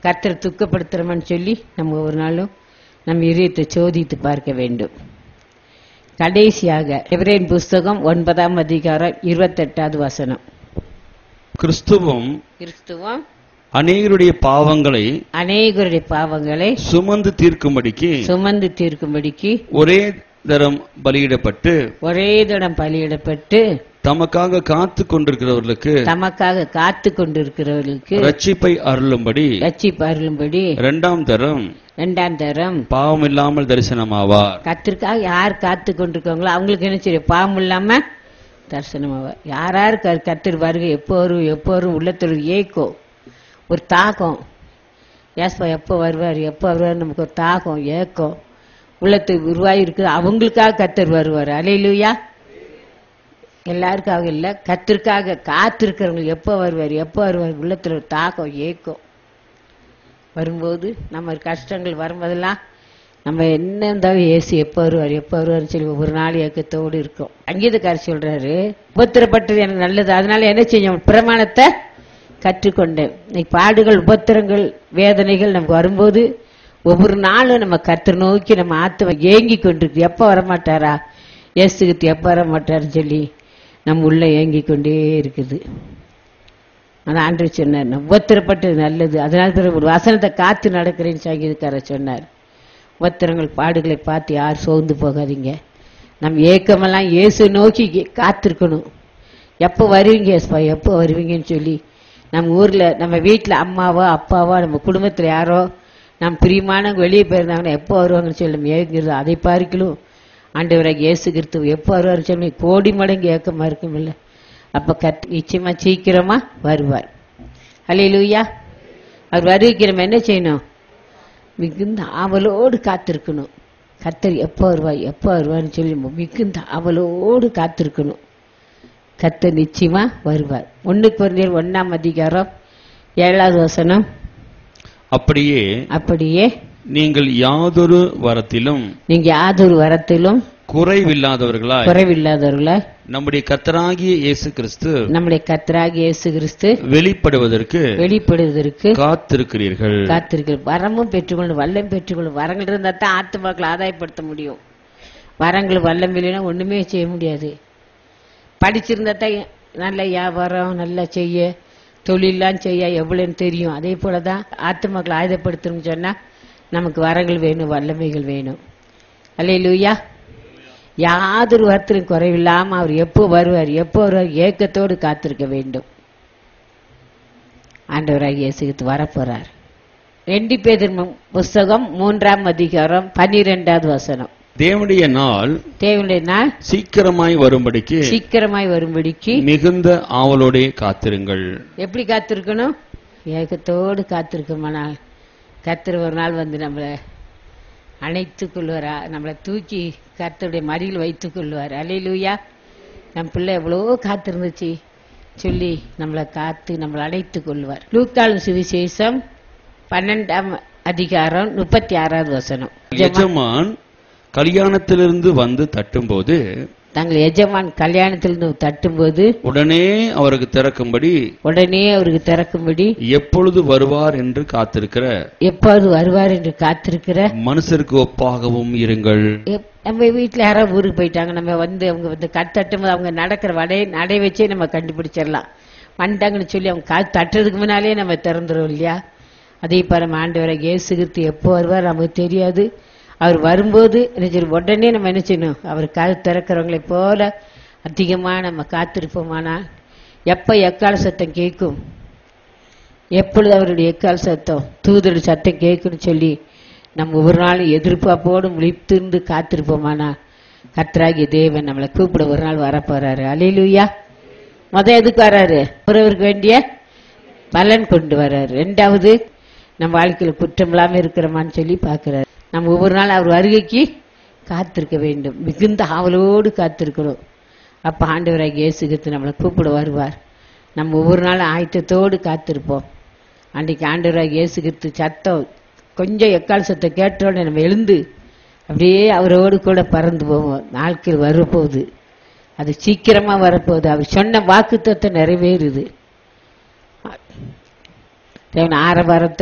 கர்த்தரை துக்கப்படுத்துறோம்னு சொல்லி நம்ம ஒரு நாளும் நம்ம இதயத்தை சோதித்து பார்க்க வேண்டும் கடைசியாக எபிரேன் புஸ்தகம் ஒன்பதாம் அதிகாரம் இருபத்தெட்டாவது வசனம் கிறிஸ்துவும் கிறிஸ்துவம் அநேகருடைய பாவங்களை அநேகருடைய பாவங்களை சுமந்து தீர்க்கும்படிக்கு சுமந்து தீர்க்கும்படிக்கு ஒரே தரம் பலியிடப்பட்டு ஒரே தடம் பலியிடப்பட்டு தமக்காக காத்து கொண்டிருக்கிறவர்களுக்கு தமக்காக காத்து கொண்டிருக்கிறவர்களுக்கு ரட்சிப்பை அருளும்படி ரட்சி பருளும்படி இரண்டாம் தரம் இரண்டாம் தரம் பாவம் இல்லாமல் தரிசனமாவார் கத்திற்காக யார் காத்து கொண்டிருக்காங்களோ அவங்களுக்கு என்ன சரி பாவம் இல்லாம தரிசனமாவார் யார் யார் க- கர்த்தர் வருகை எப்போ வரும் எப்போ வரும் உள்ளத்தில் ஒரு ஏக்கம் ஒரு தாகம் ஏஸ்பா எப்போ வருவார் எப்போ வருவார் நமக்கு ஒரு தாகம் ஏக்கம் உள்ளத்துக்கு உருவாகி இருக்குது அவங்களுக்காக கத்தர் வருவார் அலையிலுயா எல்லாருக்காக இல்லை கத்திற்காக காத்திருக்கிறவங்க எப்போ வருவார் எப்போ வருவார் உள்ளத்தில் ஒரு தாகம் ஏக்கம் வரும்போது நம்ம கஷ்டங்கள் வரும்போதெல்லாம் நம்ம என்ன இருந்தாலும் ஏசு எப்போ வருவார் எப்போ வருவார்னு சொல்லி ஒவ்வொரு நாள் ஏக்கத்தோடு இருக்கும் அங்கீதக்காரர் சொல்றாரு உபத்திரப்பட்டது எனக்கு நல்லது அதனால என்ன செஞ்சோம் பிரமாணத்தை கற்றுக்கொண்டேன் இன்னைக்கு பாடுகள் உபத்திரங்கள் வேதனைகள் நமக்கு வரும்போது ஒவ்வொரு நாளும் நம்ம கர்த்தர் நோக்கி நம்ம ஆத்மா ஏங்கி கொண்டிருக்கு எப்போ வரமாட்டாரா ஏசுகிட்டு எப்போ வரமாட்டாருன்னு சொல்லி நம்ம உள்ள ஏங்கி கொண்டே இருக்குது அதான் ஆண்டு சொன்னார் உபத்திரப்பட்டது நல்லது அதனால பிறகு ஒரு வசனத்தை காத்து நடக்கிறேன்னு சங்கீதக்காரர் சொன்னார் உபத்திரங்கள் பாடுகளை பார்த்து யார் சோர்ந்து போகாதீங்க நம்ம ஏக்கமெல்லாம் இயேசு நோக்கி கே- காத்திருக்கணும் எப்போ வருவீங்க ஏசுப்பா எப்போ வருவீங்கன்னு சொல்லி நம்ம ஊர்ல நம்ம வீட்டில் அம்மாவோ அப்பாவோ நம்ம குடும்பத்தில் யாரோ நம்ம பிரியமானவங்க வெளியே போயிருந்தாங்கன்னா எப்போ வருவாங்கன்னு சொல்லி நம்ம ஏங்குறது அதை பார்க்கலும் ஆண்டவராக இயேசு கிறிஸ்துவ எப்போ வருவார்னு சொல்லி கோடி மடங்கு ஏக்கமா இருக்கும் இல்லை அப்ப கத் நிச்சயமா சீக்கிரமா வருவார் அல்லேலூயா அவர் வருகைக்கு நம்ம என்ன செய்யணும் மிகுந்த ஆவலோடு காத்திருக்கணும் கத்தர் எப்போ வருவார் எப்போ வருவார்னு சொல்லி நம்ம மிகுந்த ஆவலோடு காத்திருக்கணும் கத்தர் நிச்சயமா வருவார் ஒண்ணு குறைந்தர் ஒண்ணாம் அதிகாரம் ஏழாவது வசனம் அப்படியே அப்படியே நீங்கள் யாதொரு வரத்திலும் நீங்க யாதொரு வரத்திலும் குறைவில்லாதவர்களாய் குறைவில்லாதவர்கள நம்முடைய கத்தராகிய இயேசு கிறிஸ்து நம்முடைய கத்தராகி இயேசு கிறிஸ்து வெளிப்படுவதற்கு வெளிப்படுவதற்கு காத்திருக்கிறீர்கள் காத்திருக்க வரமும் பெற்றுக்கொள்ளும் வல்லம் பெற்றுக்கொள்ளும் வரங்கள் இருந்தா தான் ஆத்துமாக்களை ஆதாயப்படுத்த முடியும் வரங்கள் வல்லம் இல்லைன்னா ஒண்ணுமே செய்ய முடியாது படிச்சிருந்தா தான் நல்ல வியாபாரம் நல்லா செய்ய தொழிலாம் செய்ய எவ்வளவுன்னு தெரியும் அதே போலதான் ஆத்துமாக்களை ஆயுதப்படுத்தணும்னு சொன்னா நமக்கு வரங்கள் வேணும் வல்லமைகள் வேணும் அல்லையிலூயா யாதொரு வார்த்தையும் குறைவில்லாம அவர் எப்போ வருவார் எப்போ வருவார் ஏக்கத்தோடு காத்திருக்க வேண்டும் ஆண்டவராக இயேசுக்கு வரப்போறார் ரெண்டு பேர் புஸ்தகம் மூன்றாம் அதிகாரம் பன்னிரெண்டாவது வசனம் தேவனுடைய நாள் தேவனுடைய நாள் சீக்கிரமாய் வரும்படிக்கு சீக்கிரமாய் வரும்படிக்கு மிகுந்த ஆவலோடே காத்திருங்கள் எப்படி காத்திருக்கணும் ஏக்கத்தோடு காத்திருக்கோமானால் கர்த்தர் ஒரு நாள் வந்து நம்மளை அணைத்துக் கொள்வாரா நம்மளை தூக்கி கர்த்தருடைய மடியில் வைத்துக் கொள்வார் அலையிலூயா நம் பிள்ளை எவ்வளோ காத்திருந்துச்சு சொல்லி நம்மளை காத்து நம்மளை அணைத்துக் கொள்வார் லூக்காலும் சுவிசேஷம் பன்னெண்டாம் அதிகாரம் முப்பத்தி ஆறாவது வசனம் எஜமான் கல்யாணத்திலிருந்து வந்து தட்டும்போது தங்கள் எஜமான் கல்யாணத்திலிருந்து தட்டும்போது உடனே அவருக்கு திறக்கும்படி உடனே அவருக்கு திறக்கும்படி எப்பொழுது வருவார் என்று காத்திருக்கிற எப்போது வருவார் என்று காத்திருக்கிற மனுஷருக்கு ஒப்பாகவும் இருங்கள் எப்- நம்ம வீட்டில் யாராவது ஊருக்கு போயிட்டாங்க நம்ம வந்து அவங்க வந்து கட் தட்டும் போது அவங்க நடக்கிற வடை நடை வச்சே நம்ம கண்டுபிடிச்சிடலாம் வந்துட்டாங்கன்னு சொல்லி அவங்க கால் தட்டுறதுக்கு முன்னாலே நம்ம திறந்துரும் இல்லையா அதே பாரு நம்ம ஆண்டவரை இயேசுகித்து எப்போ வருவார் நமக்கு தெரியாது அவர் வரும்போது என்ன செய்யணும் உடனே நம்ம என்ன செய்யணும் அவர் கால் திறக்கிறவங்களை போல அதிகமாக நம்ம காத்திருப்போமானா எப்போ எக்கால சத்தம் கேட்கும் எப்பொழுது அவருடைய எக்கால் சத்தம் தூதருடைய சத்தம் கேட்கும்னு சொல்லி நம்ம ஒவ்வொரு நாளும் எதிர்பார்ப்போடு விழித்திருந்து காத்திருப்போமானா கர்த்தராகிய தேவன் நம்மளை கூப்பிட ஒரு நாள் வரப்போறாரு அலையிலுயா முத எதுக்கு வராரு ஒருவருக்கு வேண்டிய பலன் கொண்டு வர்றாரு ரெண்டாவது நம்ம வாழ்க்கையில குற்றம் இல்லாம இருக்கிறோமான்னு சொல்லி பார்க்கிறாரு நம்ம ஒவ்வொரு நாள் அவர் வருகைக்கு காத்திருக்க வேண்டும் மிகுந்த ஆவலோடு காத்திருக்கணும் அப்ப ஆண்டவராக இயேசுகித்து நம்மளை கூப்பிட வருவார் நம்ம ஒவ்வொரு நாளும் ஆயத்தத்தோடு காத்திருப்போம் அன்றைக்கு ஆண்டவராக இயேசுகித்து சத்தம் கொஞ்சம் எக்கால் சத்தம் கேட்டோடனே நம்ம எழுந்து அப்படியே அவரோடு கூட பறந்து போவோம் நாட்கள் வரப்போகுது அது சீக்கிரமா வரப்போகுது அவர் சொன்ன வாக்குத்தத்தம் நிறைவேறுது தேவன் ஆரவாரத்தை